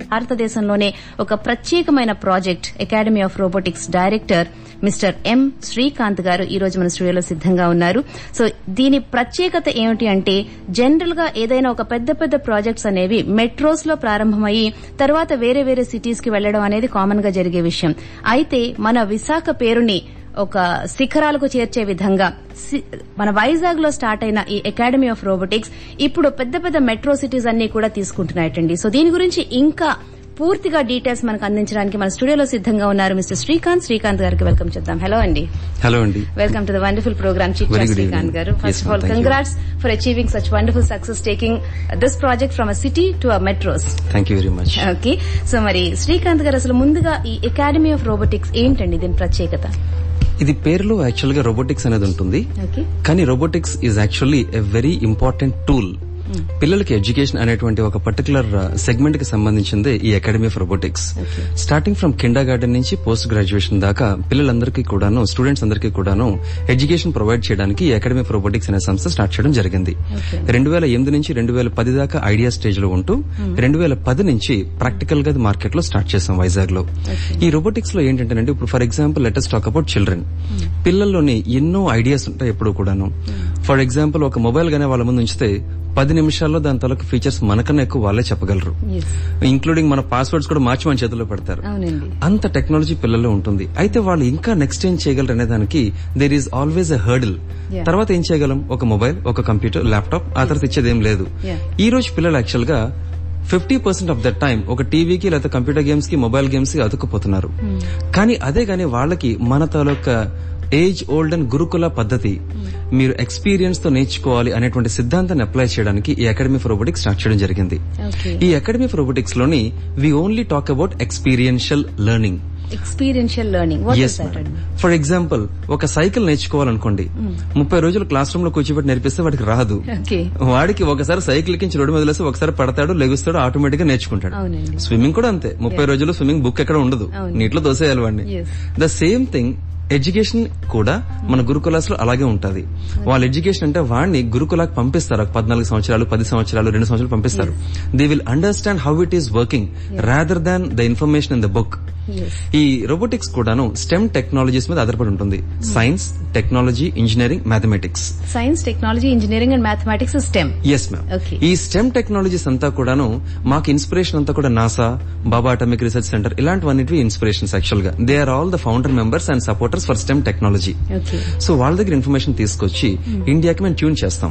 భారతదేశంలోనే ఒక ప్రత్యేకమైన project academy of robotics director mister M Srikanth గారు ఈ రోజు మన స్టూడియోలో సిద్ధంగా ఉన్నారు సో దీని ప్రత్యేకత ఏమిటి అంటే జనరల్ గా ఏదైనా ఒక పెద్ద పెద్ద ప్రాజెక్ట్స్ అనేవి మెట్రోస్ లో ప్రారంభమయ్యి తర్వాత వేరే వేరే సిటీస్ కి వెళ్లడం అనేది కామన్ గా జరిగే విషయం అయితే మన విశాఖ పేరుని ఒక శిఖరాలకు చేర్చే విధంగా సి- మన వైజాగ్ లో స్టార్ట్ అయిన ఈ అకాడమీ ఆఫ్ రోబోటిక్స్ ఇప్పుడు పెద్ద పెద్ద మెట్రో సిటీస్ అన్ని కూడా తీసుకుంటున్నాయటండి సో దీని గురించి ఇంకా పూర్తిగా డీటెయిల్స్ మనకు అందించడానికి మన స్టూడియోలో సిద్ధంగా ఉన్నారు మిస్టర్ శ్రీకాంత్ శ్రీకాంత్ గారికి వెల్కమ్ చేద్దాం హలో అండి హలో అండి welcome to the wonderful programme చిచ్చా Very good శ్రీకాంత్ evening. గారు Yes, first of ma'am. All Thank you. Congrats for achieving such wonderful success taking this project from a city to a metros thank you very much okay so మరి శ్రీకాంత్ గారు అసలు ముందుగా ఈ academy of robotics ఏంటండి దీని ప్రత్యేకత ఇది పేరులో యాక్చువల్ గా రోబోటిక్స్ అనేది ఉంటుంది ఓకే కానీ robotics is actually a very important tool పిల్లలకి ఎడ్యుకేషన్ అనేటువంటి ఒక పర్టికులర్ సెగ్మెంట్ కి సంబంధించిందే ఈ academy of robotics Okay. Starting from kindergarten నుంచి పోస్ట్ గ్రాడ్యుయేషన్ దాకా పిల్లలందరికీ కూడాను స్టూడెంట్స్ అందరికీ కూడాను ఎడ్యుకేషన్ ప్రొవైడ్ చేయడానికి ఈ అకాడమీ ఆఫ్ రోబోటిక్స్ అనే సంస్థ స్టార్ట్ చేయడం జరిగింది Okay. రెండు వేల ఎనిమిది నుంచి రెండు వేల పది దాకా ఐడియా స్టేజ్ లో ఉంటూ రెండు వేల పది నుంచి ప్రాక్టికల్ గా మార్కెట్ లో స్టార్ట్ చేసాం వైజాగ్ లో ఈ రోబోటిక్స్ లో ఏంటంటే ఇప్పుడు for example latest talk about children పిల్లల్లోని ఎన్నో ఐడియాస్ ఉంటాయి ఎప్పుడు కూడాను ఫర్ ఎగ్జాంపుల్ ఒక మొబైల్ గానే వాళ్ళ ముందు ఉంచితే పది నిమిషాల్లో దాని తాలూకు ఫీచర్స్ మనకన్నా ఎక్కువ వాళ్ళే చెప్పగలరు Yes. ఇంక్లూడింగ్ మన పాస్వర్డ్స్ కూడా మార్చి మన చేతిలో పెడతారు అవునండి అంత టెక్నాలజీ పిల్లల్లో ఉంటుంది అయితే వాళ్ళు ఇంకా నెక్స్ట్ ఏం చేయగలరు అనే దానికి there is always a hurdle Yeah. తర్వాత ఏం చేయగలం ఒక మొబైల్ ఒక కంప్యూటర్ ల్యాప్టాప్ ఆ తర్వాత ఇచ్చేది ఏం లేదు Yeah. ఈ రోజు పిల్లలు యాక్చువల్ గా fifty percent of the time ఒక టీవీకి లేదా కంప్యూటర్ గేమ్స్ కి మొబైల్ గేమ్స్ కి అతుక్కుపోతున్నారు కానీ అదే గానీ వాళ్ళకి మన తాలూకా ఏజ్ ఓల్డ్ అండ్ గురుకుల పద్ధతి మీరు ఎక్స్పీరియన్స్ తో నేర్చుకోవాలి అనేటువంటి సిద్ధాంతాన్ని అప్లై చేయడానికి ఈ అకాడమీ ఫర్ రోబోటిక్స్ స్టార్ట్ చేయడం జరిగింది ఓకే ఈ అకాడమీ ఫర్ రోబోటిక్స్ లోని we only talk about experiential learning experiential learning what is that అండి ఫర్ ఎగ్జాంపుల్ ఒక సైకిల్ నేర్చుకోవాలనుకోండి ముప్పై రోజులు క్లాస్ రూమ్ లో కూర్చోబెట్టి నేర్పిస్తే వాడికి రాదు ఓకే వాడికి ఒకసారి సైకిల్ కించి రోడ్డు మీద వదిలేసి ఒకసారి పడతాడు లెగుస్తాడు ఆటోమేటిక్ గా నేర్చుకుంటాడు అవునండి. స్విమ్మింగ్ కూడా అంతే ముప్పై రోజులు స్విమ్మింగ్ బుక్ ఎక్కడ ఉండదు అవును. నీటిలో దోసేయాలి వాడిని Yes. The same thing education కూడా మన గురుకులాస్ లో అలాగే ఉంటది వాళ్ళ ఎడ్యుకేషన్ అంటే వాడిని గురుకులాకి పంపిస్తారు ఒక పద్నాలుగు సంవత్సరాలు పది సంవత్సరాలు రెండు సంవత్సరాలు పంపిస్తారు they will understand how it is working rather than the information in the book Yes. ఈ రోబోటిక్స్ కూడాను స్టెమ్ టెక్నాలజీస్ మీద ఆధారపడి ఉంటుంది science technology engineering mathematics science technology engineering and mathematics STEM yes ma'am Okay. ఈ STEM technologies అంతా కూడాను మాకు inspiration అంతా కూడా NASA Bhabha Atomic Research Centre ఇలాంటివన్నిటివి ఇన్స్పిరేషన్స్ యాక్చువల్ గా they are all the founder members and supporters for STEM technology okay so వాళ్ళ దగ్గర ఇన్ఫర్మేషన్ తీసుకొచ్చి ఇండియాకి మేము ట్యూన్ చేస్తాం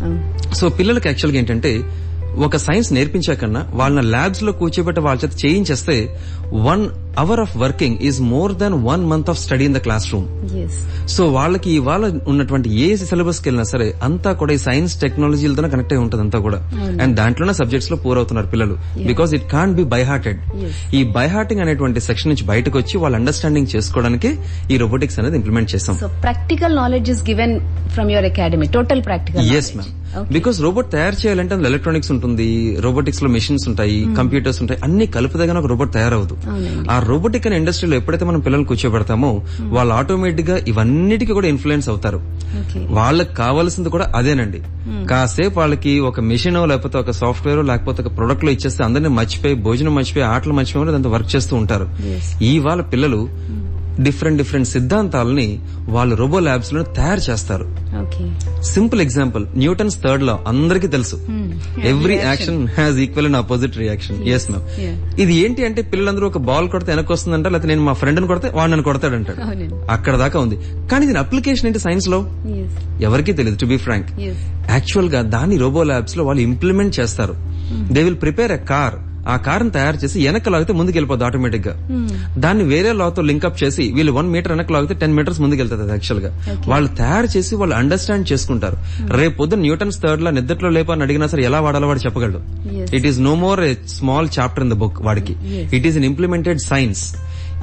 సో పిల్లలకి యాక్చువల్ గా ఏంటంటే ఒక సైన్స్ నేర్పించాకన్నా వాళ్ళ ల్యాబ్స్ లో కూర్చోబెట్టి వాళ్ళ చేత చేయించేస్తే one hour of working is more than one month of study in the classroom yes so వాళ్ళకి ఇవాళ ఉన్నటువంటి ఏ సిలబస్ కి వెళ్ళినా సరే అంతా కూడా ఈ సైన్స్ టెక్నాలజీలతో కనెక్ట్ అయి ఉంటుంది అంతా కూడా అండ్ దాంట్లోనే సబ్జెక్ట్స్ లో పూర్ అవుతున్నారు పిల్లలు because it can be by hearted Yes. ఈ బై హార్టింగ్ అనేటువంటి సెక్షన్ నుంచి బయటకు వచ్చి వాళ్ళ అండర్స్టాండింగ్ చేసుకోవడానికి ఈ రోబోటిక్స్ అనేది ఇంప్లిమెంట్ చేసాం so practical knowledge is given from your academy total practical yes ma'am because robot తయారు చేయాలంటే అందులో ఎలక్ట్రానిక్స్ ఉంటుంది రోబోటిక్స్ లో మెషిన్స్ ఉంటాయి కంప్యూటర్స్ ఉంటాయి అన్ని కలిపితేగానే ఒక రోబోట్ తయారవదు అవునండి. ఆ రోబోటిక్ అనే ఇండస్ట్రీలో ఎప్పుడైతే మనం పిల్లల్ని కూర్చోబెడతామో వాళ్ళు ఆటోమేటిక్ గా ఇవన్నిటికీ కూడా ఇన్ఫ్లుయెన్స్ అవుతారు ఓకే వాళ్ళకి కావాల్సింది కూడా అదేనండి కాసేపు వాళ్ళకి ఒక మెషిన్ లేకపోతే ఒక సాఫ్ట్వేర్ లేకపోతే ఒక ప్రొడక్ట్ లో ఇచ్చేస్తే అందరినీ మర్చిపోయి భోజనం మర్చిపోయి ఆటలు మర్చిపోయి దాంతో వర్క్ చేస్తూ ఉంటారు Yes. ఈ వాళ్ళ పిల్లలు డిఫరెంట్ డిఫరెంట్ సిద్ధాంతాలని వాళ్ళు రోబో ల్యాబ్స్ లో తయారు చేస్తారు okay simple example Newton's third law అందరికీ తెలుసు every action has equal and opposite reaction yes ma'am Yeah. ఇది ఏంటి అంటే పిల్లలందరూ ఒక బాల్ కొడితే వెనక్కి వస్తుందంట లేకపోతే నేను మా ఫ్రెండ్ కొడితే వాడు నన్ను కొడతాడంటాడు అవునండి. అక్కడ దాకా ఉంది కానీ దీని అప్లికేషన్ ఏంటి సైన్స్ లో ఎస్ ఎవరికీ తెలియదు to be frank yes actual గా దాని రోబో ల్యాబ్స్ లో వాళ్ళు ఇంప్లిమెంట్ చేస్తారు they will prepare a car ఆ కార్ తయారు చేసి వెనక్కి లాగితే ముందుకు వెళ్ళిపోద్ది ఆటోమేటిక్ గా దాన్ని వేరే లాతో లింకప్ చేసి వీళ్ళు వన్ మీటర్ వెనక్కి లాగితే టెన్ మీటర్స్ ముందుకు వెళ్తుంది యాక్చువల్ గా వాళ్ళు తయారు చేసి వాళ్ళు అండర్స్టాండ్ చేసుకుంటారు రేపు పొద్దున్న న్యూటన్స్ థర్డ్ లా నిద్రలో లేపని అడిగినా సరే ఎలా వాడాలో వాడు చెప్పగలడు Yes. It is no more a small chapter in the book వాడికి it is an implemented science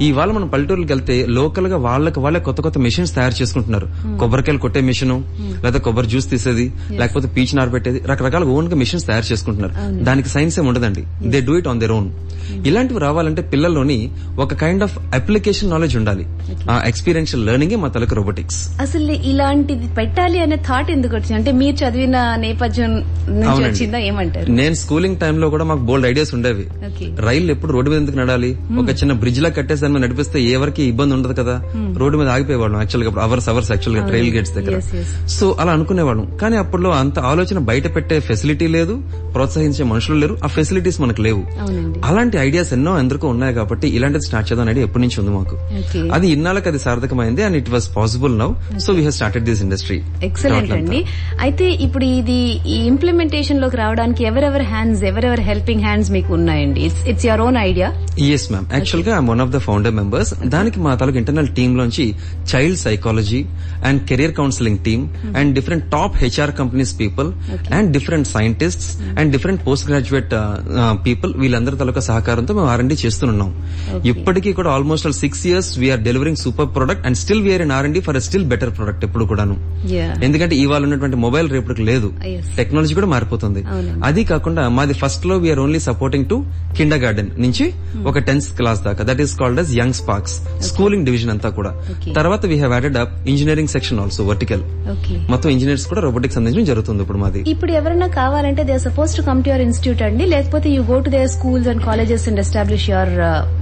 ఇవాళ మనం పల్లెటూరుకి వెళ్తే లోకల్ గా వాళ్ళకి వాళ్ళే కొత్త కొత్త మిషన్స్ తయారు చేసుకుంటున్నారు కొబ్బరికాయలు కొట్టే మిషన్ లేదా కొబ్బరి జ్యూస్ తీసేది లేకపోతే పీచ్ నార్ పెట్టేది రకరకాల ఓన్ గా మిషన్స్ తయారు చేసుకుంటున్నారు దానికి సైన్స్ ఏం ఉండదండి they do it on their own ఇలాంటివి రావాలంటే పిల్లల్లోని ఒక కైండ్ ఆఫ్ అప్లికేషన్ నాలెడ్జ్ ఉండాలి ఆ ఎక్స్పీరియన్షియల్ లెర్నింగ్ మా తలకు రోబోటిక్స్ అసలు ఇలాంటిది పెట్టాలి అనే థాట్ ఎందుకు వచ్చింది అంటే మీరు చదివిన నేపథ్యం నుంచి అవునండి. వచ్చిందా ఏమంటారు నేను స్కూలింగ్ టైంలో కూడా మాకు బోల్డ్ ఐడియాస్ ఉండేవి ఓకే రైలు ఎప్పుడు రోడ్డు మీద ఎందుకు నడాలి ఒక చిన్న బ్రిడ్జ్ లా కట్టేసి దాని మీద నడిపిస్తే ఎవరికి ఇబ్బంది ఉండదు కదా రోడ్డు మీద ఆగిపోయేవాళ్ళం యాక్చువల్ గా అవర్స్ అవర్స్ యాక్చువల్ గా ట్రైల్ గేట్స్ దగ్గర Yes, yes. సో అలా అనుకునేవాళ్ళం కానీ అప్పట్లో అంత ఆలోచన బయట పెట్టే ఫెసిలిటీ లేదు ప్రోత్సహించే మనుషులు లేరు ఆ ఫెసిలిటీస్ మనకు లేవు అవునండి అలాంటి ఐడియాస్ ఎన్నో ఎందుకు ఉన్నాయి కాబట్టి ఇలాంటిది స్టార్ట్ చేద్దాం అనేది ఎప్పటి నుంచి ఉంది మాకు ఓకే అది ఇన్నాళ్ళకి అది సార్థకమైంది and it was possible now so we have started this industry excellent అండి అయితే ఇప్పుడు ఇది ఈ ఇంప్లిమెంటేషన్ లోకి రావడానికి ఎవరెవరి హ్యాండ్స్ ఎవరెవరి హెల్పింగ్ హ్యాండ్స్ మీకు ఉన్నాయండి it's it's your own idea yes ma'am actual గా one of the founder members దానికి మా తాలూకు ఇంటర్నల్ టీమ్ లోంచి child psychology and career counselling team and different top HR companies people and different scientists and different post graduate people వీళ్ళందరి తాలూకా సహకారంతో మేము R and D చేస్తున్నాం ఇప్పటికీ కూడా almost six years we're delivering super product and still we're in R and D for still better product ఎప్పుడు కూడాను yeah ఎందుకంటే ఇవాళ ఉన్నటువంటి మొబైల్ రేపటికి లేదు Yes. టెక్నాలజీ కూడా మారిపోతుంది అవునండి. అది కాకుండా మాది ఫస్ట్ లో we're only supporting to kindergarten నుంచి ఒక టెన్త్ క్లాస్ దాకా that is called as Young Sparks schooling division అంతా కూడా Okay. తర్వాత we have added up engineering section also vertical okay మొత్తం ఇంజనీర్స్ కూడా రోబోటిక్స్ అందించడం జరుగుతుంది ఇప్పుడు మాది ఇప్పుడు ఎవరైనా కావాలంటే they suppose to come to your institute అండి లేకపోతే you go to their schools and colleges and establish your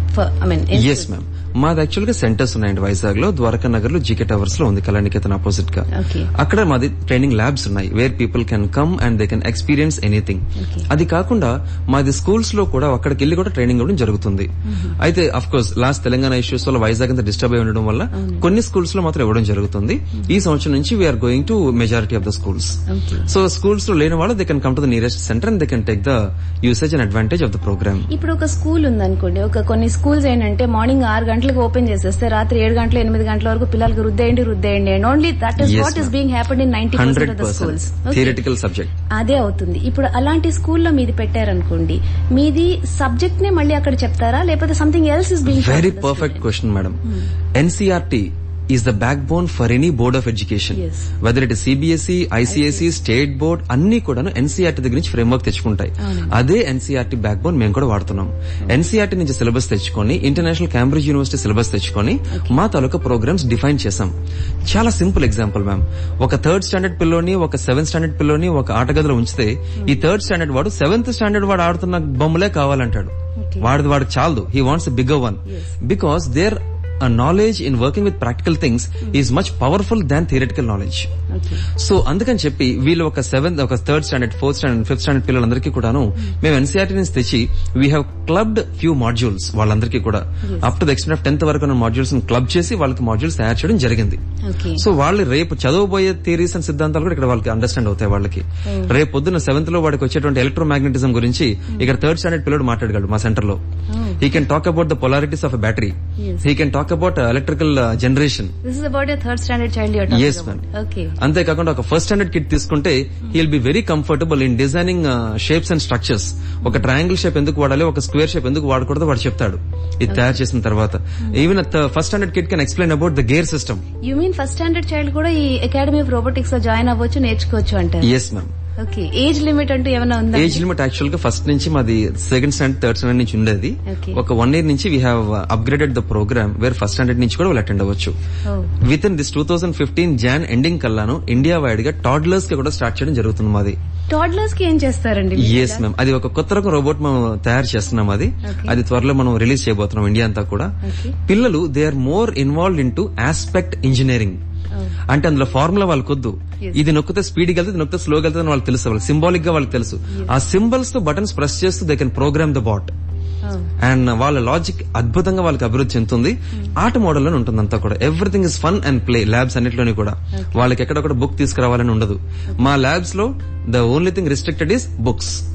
I mean yes ma'am మాది యాక్చువల్ గా సెంటర్స్ ఉన్నాయండి వైజాగ్ లో ద్వారకా నగర్ లో జీకే టవర్స్ లో ఉంది కళానికేతన్ ఆపోజిట్ గా ఓకే అక్కడ మాది ట్రైనింగ్ ల్యాబ్స్ ఉన్నాయి where people can come and they can experience anything Okay. అది కాకుండా మాది స్కూల్స్ లో కూడా అక్కడికి వెళ్ళి కూడా ట్రైనింగ్ ఇవ్వడం జరుగుతుంది అయితే of course last Telangana issues వల్ల వైజాగ్ అంతా డిస్టర్బ్ అయి ఉండడం వల్ల కొన్ని స్కూల్స్ లో మాత్రం ఇవ్వడం జరుగుతుంది ఈ సంవత్సరం నుంచి we're going to majority of the schools okay so schools లో లేని వాళ్ళు they can come to the nearest centre and they can take the usage and advantage of the programme ఇప్పుడు ఒక స్కూల్ ఉందనుకోండి ఒక కొన్ని స్కూల్స్ ఏంటంటే మార్నింగ్ ఆరు గంటలకు ఓపెన్ చేసేస్తే రాత్రి ఏడు గంటల ఎనిమిది గంటల వరకు పిల్లలకు రుద్దేయండి రుద్దేయండి and only that is Yes, what is ma'am. Being happened in ninety hundred percent of the schools percent theoretical subject అదే అవుతుంది ఇప్పుడు అలాంటి స్కూల్లో మీది పెట్టారనుకోండి మీది సబ్జెక్ట్ నే మళ్ళీ అక్కడ చెప్తారా లేకపోతే something else is being very perfect question madam NCERT is the backbone for any board of education Yes. Whether it CBSE ICSE state board అన్ని కూడాను ఎన్సీఆర్టీ దగ్గర నుంచి ఫ్రేమ్వర్క్ తెచ్చుకుంటాయి అదే ఎన్సీఆర్టీ బ్యాక్ బోన్ మేము కూడా వాడుతున్నాం ఎన్సీఆర్టీ నుంచి syllabus తెచ్చుకొని ఇంటర్నేషనల్ క్యాంబ్రిడ్జ్ యూనివర్సిటీ సిలబస్ తెచ్చుకొని మా తాలూకా ప్రోగ్రామ్స్ డిఫైన్ చేసాం చాలా సింపుల్ ఎగ్జాంపుల్ మ్యామ్ ఒక థర్డ్ స్టాండర్డ్ పిల్లోని ఒక సెవెంత్ స్టాండర్డ్ పిల్లోని ఒక ఆటగదిలో ఉంచితే ఈ థర్డ్ స్టాండర్డ్ వాడు సెవెంత్ స్టాండర్డ్ వాడు ఆడుతున్న బొమ్మలే కావాలంటాడు వాడిది వాడికి చాలదు he wants bigger one because their knowledge in working with practical things is much powerful than theoretical knowledge so అందుకని చెప్పి వీళ్ళు ఒక సెవెంత్ ఒక third standard fourth standard fifth standard పిల్లలందరికీ కూడాను మేము ఎన్సీఆర్టీ నుంచి తెచ్చి we have clubbed few modules వాళ్ళందరికీ కూడా up to the extent of tenth వరకు ఉన్న మాడ్యూల్స్ క్లబ్ చేసి వాళ్ళకి మాడ్యూల్స్ తయారు చేయడం జరిగింది ఓకే సో వాళ్ళు రేపు చదవబోయే థియరీస్ అండ్ సిద్ధాంతాలు కూడా ఇక్కడ వాళ్ళకి అండర్స్టాండ్ అవుతాయి వాళ్ళకి రేపు పొద్దున్న సెవెంత్ లో వాడికి వచ్చేటువంటి ఎలక్ట్రోమాగ్నెటిజం గురించి ఇక్కడ థర్డ్ స్టాండర్డ్ పిల్లడు మాట్లాడగలడు మా సెంటర్ లో he can talk about the polarities of battery he can talk about electrical generation this is about third standard child Yes, ma'am. Okay అంతేకాకుండా ఒక ఫస్ట్ స్టాండర్డ్ కిట్ తీసుకుంటే he'll be very comfortable in designing shapes and structures ఒక triangle shape ఎందుకు వాడాలి ఒక square shape ఎందుకు వాడకూడదు వాడు చెప్తాడు ఇది తయారు చేసిన తర్వాత even first standard kit can explain about the gear system you mean first standard child కూడా ఈ అకాడమీ ఆఫ్ రోబోటిక్స్ లో జాయిన్ అవ్వచ్చు నేర్చుకోవచ్చు అంటారు yes ma'am okay age limit అంటూ ఏమైనా ఉందా ఏజ్ లిమిట్ యాక్చువల్ గా ఫస్ట్ నుంచి మాది సెకండ్ స్టాండర్డ్ థర్డ్ స్టాండర్డ్ నుంచి ఉండేది Okay. ఒక వన్ ఇయర్ నుంచి we have upgraded the programme where first standard నుంచి కూడా వాళ్ళు అటెండ్ అవ్వచ్చు Oh. Within this two thousand fifteen June ending కల్లాను ఇండియా వైడ్ గా టాడ్లర్స్ కి కూడా స్టార్ట్ చేయడం జరుగుతుంది మాది టాడ్లర్స్ కి ఏం చేస్తారండి మీరు? ఎస్ మ్యామ్ అది ఒక కొత్త రకం రోబోట్ మనం తయారు చేస్తున్నాం అది Okay. అది త్వరలో మనం రిలీజ్ చేయబోతున్నాం ఇండియా అంతా కూడా Okay. పిల్లలు they are more involved into aspect engineering Oh. అంటే అందులో ఫార్ములా వాళ్ళకి వద్దు Yes. ఇది నొక్కితే స్పీడ్ వెళ్తే ఇది నొక్కితే స్లోగా వెళ్తుంది అని వాళ్ళకి తెలుసు వాళ్ళకి సింబాలిక్ గా వాళ్ళకి తెలుసు ఆ సింబల్స్ తో బటన్స్ ప్రెస్ చేస్తూ they can program the bot Oh. And వాళ్ళ లాజిక్ అద్భుతంగా వాళ్ళకి అభివృద్ధి చెందుతుంది ఆట మోడల్లో ఉంటుంది అంతా కూడా everything is fun and play labs అన్నిటిలోని కూడా వాళ్ళకి ఎక్కడొక్కడ బుక్ తీసుకురావాలని ఉండదు మా ల్యాబ్స్ లో the only thing restricted is books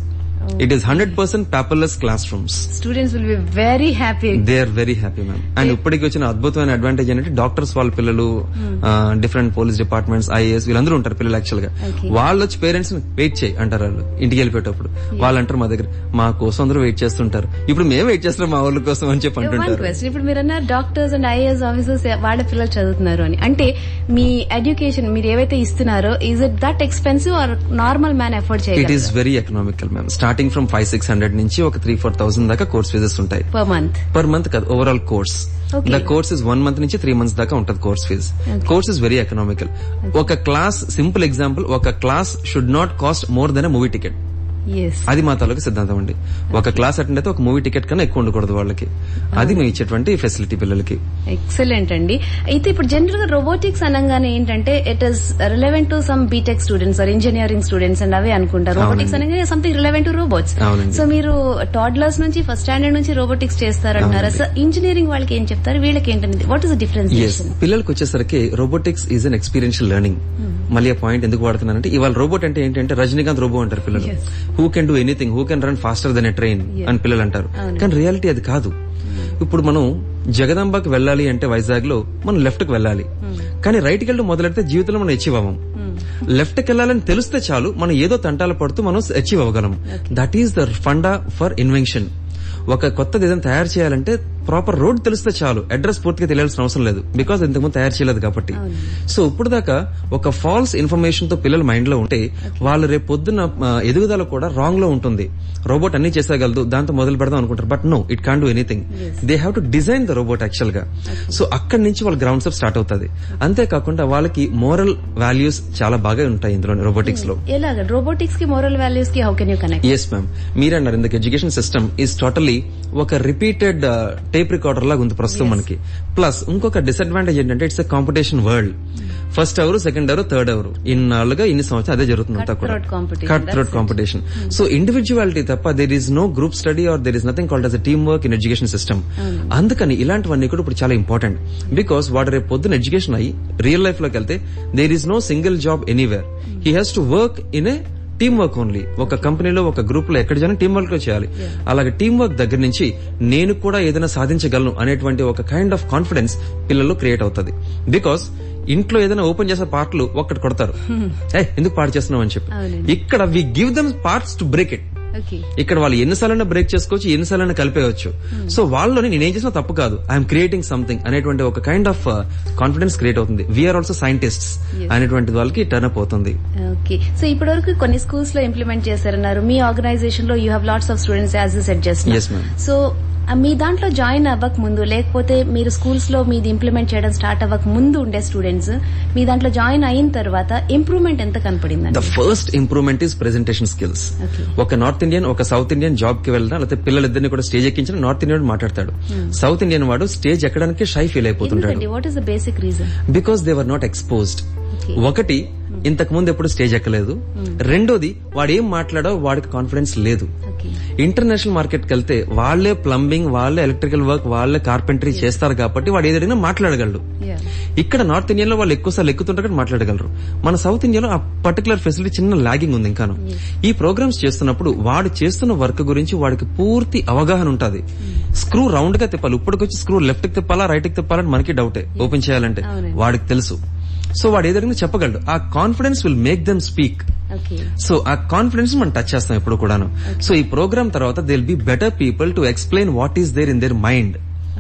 it is hundred percent paperless classrooms students will be very happy they are very happy ma'am and ఇప్పటికి వచ్చిన అద్భుతమైన అడ్వాంటేజ్ ఏంటంటే డాక్టర్స్ వాళ్ళ పిల్లలు డిఫరెంట్ పోలీస్ డిపార్ట్మెంట్స్ ఐఏఎస్ వీళ్ళందరూ ఉంటారు పిల్లలు యాక్చువల్ గా Okay. వాళ్ళు వచ్చి పేరెంట్స్ వెయిట్ చేయి అంటారు వాళ్ళు ఇంటికి వెళ్ళిపోయేటప్పుడు వాళ్ళు అంటారు మా దగ్గర మా కోసం అందరూ వెయిట్ చేస్తుంటారు ఇప్పుడు మేము వెయిట్ చేస్తున్నాం మా వాళ్ళ కోసం అని చెప్పి వన్ అంటుంటారు క్వశ్చన్ ఇప్పుడు మీరు అన్నారు డాక్టర్స్ అండ్ ఐఏఎస్ ఆఫీసర్స్ వాళ్ళ పిల్లలు చదువుతున్నారు అని అంటే మీ ఎడ్యుకేషన్ మీరు ఏవైతే ఇస్తున్నారో is it that expensive or normal man afford it చేయగలరు is very economical ma'am starting from five six hundred నుంచి ఒక త్రీ ఫోర్ థౌసండ్ దాకా కోర్స్ ఫీజెస్ ఉంటాయి పర్ మంత్ పర్ మంత్ కాదు overall course Okay. The course is one month నుంచి three months దాకా ఉంటుంది course fee course is very economical ఒక class simple example ఒక class should not cost more than movie ticket yes అది మా తాలూకు సిద్ధాంతం అండి ఒక క్లాస్ అటెండ్ అయితే ఒక మూవీ టికెట్ కన్నా ఎక్కువ ఉండకూడదు వాళ్ళకి అది మేము ఇచ్చేటువంటి ఫెసిలిటీ పిల్లలకి ఎక్సలెంట్ అండి అయితే ఇప్పుడు జనరల్ గా రోబోటిక్స్ అనగానే ఏంటంటే it is relevant to some BTech students or engineering students and అవే అనుకుంటారు రోబోటిక్స్ అనగానే సంథింగ్ రిలవెంట్ టు రోబోట్స్ అవునండి. సో మీరు టాడ్లర్స్ నుంచి ఫస్ట్ స్టాండర్డ్ నుంచి రోబోటిక్స్ చేస్తారంటున్నారా సో ఇంజనీరింగ్ వాళ్ళకి ఏం చెప్తారు వీళ్ళకి ఏంటంటే what is the yes differentiation పిల్లలకి వచ్చేసరికి robotics is an experiential learning మళ్ళీ ఆ పాయింట్ ఎందుకు వాడుతున్నానంటే ఇవాళ రోబోట్ అంటే ఏంటంటే రజనీకాంత్ రోబో అంటారు పిల్లలు Yes. Who can do anything who can run faster than a train అని పిల్లలు అంటారు కానీ రియాలిటీ అది కాదు ఇప్పుడు మనం జగదాంబకి వెళ్ళాలి అంటే వైజాగ్ లో మనం లెఫ్ట్ కి వెళ్ళాలి కానీ రైట్ కి వెళ్ళి మొదలెడితే జీవితంలో మనం అచీవ్ అవ్వం లెఫ్ట్ కి వెళ్ళాలని తెలిస్తే చాలు మనం ఏదో తంటాలు పడుతూ మనం అచీవ్ అవ్వగలం that is the funda for invention ఒక కొత్తది ఏదైనా తయారు చేయాలంటే ప్రాపర్ రోడ్ తెలిస్తే చాలు అడ్రస్ పూర్తిగా తెలియాల్సిన అవసరం లేదు బికాస్ ఇంతకుముందు తయారు చేయలేదు కాబట్టి సో ఇప్పుడు దాకా ఒక ఫాల్స్ ఇన్ఫర్మేషన్ తో పిల్లల మైండ్ లో ఉంటే వాళ్ళు రేపు పొద్దున్న ఆ, ఎదుగుదల కూడా రాంగ్ లో ఉంటుంది రోబోట్ అన్ని చేసేయగలదు దాంతో మొదలు పెడదాం అనుకుంటారు but no it can do anything they have to design the robot actual గా సో అక్కడి నుంచి వాళ్ళ గ్రౌండ్స్ అప్ స్టార్ట్ అవుతుంది అంతేకాకుండా వాళ్ళకి మోరల్ వాల్యూస్ చాలా బాగా ఉంటాయి ఇందులో రోబోటిక్స్ లో ఎలాగ రోబోటిక్స్ కి మోరల్ వాల్యూస్ కి how can you connect yes ma'am మీరన్నారు ఇందుకు ఎడ్యుకేషన్ సిస్టమ్ ఈస్ టోటలీ ఒక రిపీటెడ్ టేప్ రికార్డర్ లాగా ఉంది ప్రస్తుతం మనకి ప్లస్ ఇంకొక డిసడ్వాంటేజ్ ఏంటంటే it's a competition world first ఎవరు సెకండ్ ఎవరు థర్డ్ ఎవరు ఇన్నాళ్ళుగా ఇన్ని సంవత్సరాలు అదే జరుగుతుంది అంతా కూడా Cutthroat competition, cutthroat competition so individuality తప్ప there is no group study or there is nothing called as teamwork in education system అందుకని ఇలాంటివన్నీ కూడా ఇప్పుడు చాలా ఇంపార్టెంట్ బికాస్ వాడు రేపు పొద్దున ఎడ్యుకేషన్ అయ్యి రియల్ లైఫ్ లోకి వెళ్తే there is no single job anywhere he has to work in a teamwork only ఒక కంపెనీలో ఒక గ్రూప్ లో ఎక్కడ జనం టీం వర్క్ లో చేయాలి అలాగే టీం వర్క్ దగ్గర నుంచి నేను కూడా ఏదైనా సాధించగలను అనేటువంటి ఒక కైండ్ ఆఫ్ కాన్ఫిడెన్స్ పిల్లల్లో క్రియేట్ అవుతుంది బికాస్ ఇంట్లో ఏదైనా ఓపెన్ చేసే పార్ట్లు ఒక్కటి కొడతారు ఏ ఎందుకు పాడు చేస్తున్నావు అని చెప్పి అవునండి. ఇక్కడ we give them parts to break it okay ఇక్కడ వాళ్ళు ఎన్నిసార్లైనా బ్రేక్ చేసుకోవచ్చు ఎన్నిసార్లైనా కలిపేయచ్చు సో వాళ్ళని నేనేం చేసినా తప్పు కాదు ఐఎమ్ క్రియేటింగ్ సంథింగ్ అనేటువంటి ఒక కైండ్ ఆఫ్ కాన్ఫిడెన్స్ క్రియేట్ అవుతుంది వీఆర్ ఆల్సో సైంటిస్ట్స్ అనేటువంటి వాళ్ళకి టర్న్ అప్ అవుతుంది ఓకే సో ఇప్పటి వరకు కొన్ని స్కూల్స్ లో ఇంప్లిమెంట్ చేశారన్నారు మీ ఆర్గనైజేషన్ లో you have lots of students as set just Yes, ma'am. So మీ దాంట్లో జాయిన్ అవ్వక ముందు లేకపోతే మీరు స్కూల్స్ లో మీది ఇంప్లిమెంట్ చేయడం స్టార్ట్ అవ్వక ముందు ఉండే స్టూడెంట్స్ మీ దాంట్లో జాయిన్ అయిన తర్వాత ఇంప్రూవ్మెంట్ ఎంత కనపడిందండి the first improvement is presentation skills Okay. ఒక నార్త్ ఇండియన్ ఒక సౌత్ ఇండియన్ జాబ్ కి వెళ్ళినా లేకపోతే పిల్లలిద్దరిని కూడా స్టేజ్ ఎక్కించిన నార్త్ ఇండియన్ మాట్లాడతాడు సౌత్ ఇండియన్ వాడు స్టేజ్ ఎక్కడానికి షై ఫీల్ అయిపోతుంటాడు ఎందుకండి what is the basic reason because they were not exposed Okay. ఒకటి ఇంతకు ముందు ఎప్పుడు స్టేజ్ ఎక్కలేదు రెండోది వాడు ఏం మాట్లాడో వాడికి కాన్ఫిడెన్స్ లేదు ఓకే ఇంటర్నేషనల్ మార్కెట్ కి వెళ్తే వాళ్లే ప్లంబింగ్ వాళ్లే ఎలక్ట్రికల్ వర్క్ వాళ్లే కార్పెంటరీ చేస్తారు కాబట్టి వాడు ఏదైనా మాట్లాడగలడు ఇక్కడ నార్త్ ఇండియన్ లో వాళ్ళు ఎక్కువ సార్లు ఎక్కుతుంటారు కాబట్టి మాట్లాడగలరు మన సౌత్ ఇండియాలో ఆ పర్టికులర్ ఫెసిలిటీ చిన్న లాగింగ్ ఉంది ఇంకాను ఈ ప్రోగ్రామ్స్ చేస్తున్నప్పుడు వాడు చేస్తున్న వర్క్ గురించి వాడికి పూర్తి అవగాహన ఉంటుంది స్క్రూ రౌండ్ గా తిప్పాలి ఇప్పటికొచ్చి స్క్రూ లెఫ్ట్ కి తిప్పాలా రైట్ కి తిప్పాలని మనకి డౌటే ఓపెన్ చేయాలంటే అవునండి. వాడికి తెలుసు సో వాడు ఏదైనా చెప్పగలడు ఆ confidence will make them speak okay so ఆ కాన్ఫిడెన్స్ మనం టచ్ చేస్తాం ఎప్పుడు కూడాను సో ఈ ప్రోగ్రామ్ తర్వాత they'll be better people to explain what is there in their mind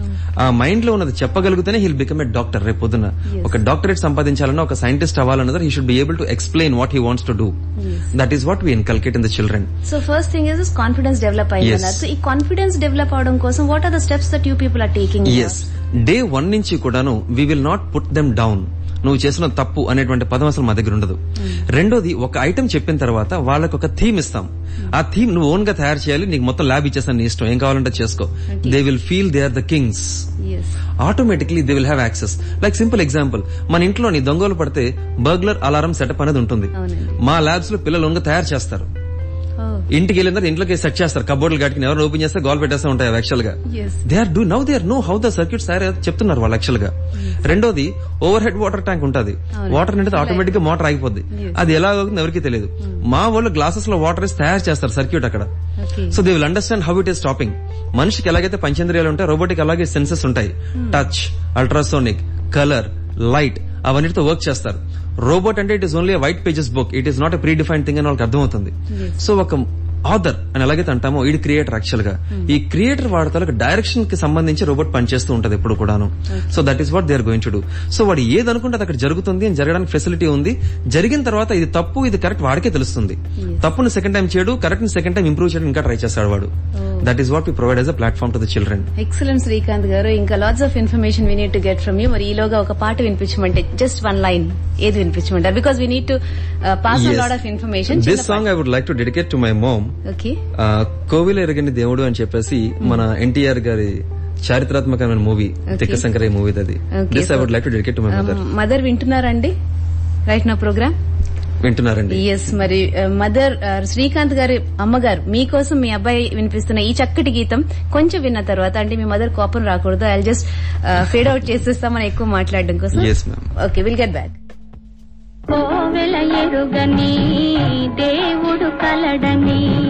ఆ మైండ్ లో ఉన్నది చెప్పగలిగితేనే హీల్ బికమ్ ఎ డాక్టర్ రేపు పొద్దున ఒక డాక్టరేట్ సంపాదించాలన్నా ఒక సైంటిస్ట్ అవ్వాలన్నది he should be able to explain what he wants to do that is what we inculcate in the children so first thing is confidence develop Yes. అయిందన్నారు so ఈ confidence develop అవడం కోసం what are the steps that you people are taking yes day one నుంచి కూడాను we will not put them down నువ్వు చేసిన తప్పు అనేటువంటి పదం అసలు మా దగ్గర ఉండదు రెండోది ఒక ఐటమ్ చెప్పిన తర్వాత వాళ్ళకి ఒక థీమ్ ఇస్తాం ఆ థీమ్ నువ్వు ఓన్ గా తయారు చేయాలి నీకు మొత్తం ల్యాబ్ ఇచ్చేస్తాను నీ ఇష్టం ఏం కావాలంటే చేసుకో they will feel they are the kings yes automatically they will have access like simple example మన ఇంట్లోని దొంగలు పడితే బర్గ్లర్ అలారం సెటప్ అనేది ఉంటుంది అవునండి. మా ల్యాబ్స్ లో పిల్లలు ఓన్గా తయారు చేస్తారు Oh. ఇంటికి వెళ్ళిన తర్వాత ఇంట్లోకి సెట్ చేస్తారు కబోర్డులు గట్టుకుని ఎవరు ఓపెన్ చేస్తే గోల్ పెట్టేస్తా ఉంటాయి యాక్చువల్ గా Yes. They are do now they are know how the circuits are చెప్తున్నారు వాళ్ళు యాక్చువల్ గా రెండోది ఓవర్ హెడ్ వాటర్ ట్యాంక్ ఉంటది వాటర్ నిండితే ఆటోమేటిక్ గా మోటార్ ఆగిపోద్ది అది ఎలా అవుతుంది ఎవరికి తెలియదు మా వాళ్ళు గ్లాసెస్ లో వాటర్ వేసి తయారు చేస్తారు సర్క్యూట్ అక్కడ Okay. So they will understand how it is stopping మనిషికి ఎలాగైతే పంచేంద్రియాలు ఉంటాయి రోబోటిక్ అలాగే సెన్సెస్ ఉంటాయి టచ్ అల్ట్రాసోనిక్ కలర్ లైట్ అవన్నిటితో వర్క్ చేస్తారు రోబోట్ అంటే it is only white pages book it is not a predefined thing అని వాళ్ళకి అర్థమవుతుంది సో ఒక ఆథర్ అని ఎలాగైతే అంటామో ఇది క్రియేటర్ యాక్చువల్ గా ఈ క్రియేటర్ వాడతాలకు డైరెక్షన్ కి సంబంధించి రోబోట్ పనిచేస్తూ ఉంటది ఎప్పుడు కూడాను so that is what they are going to do so వాడు ఏది అనుకుంటే అది అక్కడ జరుగుతుంది అని జరగడానికి ఫెసిలిటీ ఉంది జరిగిన తర్వాత ఇది తప్పు ఇది కరెక్ట్ వాడికే తెలుస్తుంది తప్పుని సెకండ్ టైం చేయడు కరెక్ట్ సెకండ్ టైం ఇంప్రూవ్ చేయడం ఇంకా ట్రై చేస్తాడు వాడు that is what we provide as a platform to the children excellent Srikanth garu ఇంకా lots of information we need to get from you మరి ఈలోగా ఒక పాట వినిపించమంటే జస్ట్ వన్ లైన్ ఏది వినిపించమంటారు because we need to pass on lot of information this song I would like to dedicate to my mom okay కోవిల ఎరగని దేవుడు అని చెప్పేసి మన ఎన్టీఆర్ గారి చారిత్రాత్మకమైన మూవీ తిక్క శంకరయ్య మూవీ అది Okay, this I would like to dedicate to my mother mother వింటున్నారండి right నా ప్రోగ్రామ్ వింటున్నారండి ఎస్ మరి మదర్ శ్రీకాంత్ గారి అమ్మగారు మీకోసం మీ అబ్బాయి వినిపిస్తున్న ఈ చక్కటి గీతం కొంచెం విన్న తర్వాత అంటే మీ మదర్ కోపం రాకూడదు ఐ జస్ట్ ఫేడ్ అవుట్ చేసేస్తామని ఎక్కువ మాట్లాడడం కోసం Yes, ma'am. Okay will get back కోవెల ఎరుగని దేవుడు కలడని